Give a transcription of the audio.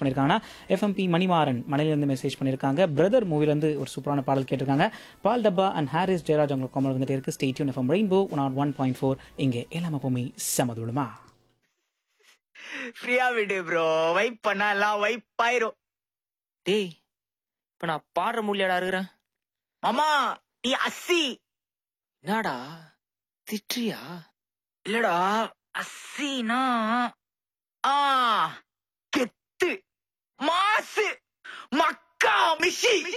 பண்ணியிருக்காங்கன்னா எஃப்எம்பி மணிமாறன் மலையிலேருந்து மெசேஜ் பண்ணியிருக்காங்க பிரதர் மூவிலேருந்து ஒரு சூப்பரான பாடல் கேட்டிருக்காங்க பால் டப்பா அண்ட் ஹாரிஸ் ஜெயராஜ் அவங்க கோமல் வந்துட்டு இருக்கு stay tuned FM Rainbow one one point four இங்கே எல்லாமே பூமி சமதுடுமா ஃப்ரீயா விடு ப்ரோ வைப் பண்ணா எல்லாம் வைப் ஆயிரும் டேய் இப்ப நான் பாடுற முடியலடா இருக்கிறேன் மாமா நீ அஸ்ஸி என்னடா திட்டுறியா இல்லடா அஸ்ஸினா ஆ கெத்து மாசு மக்கா மிஷி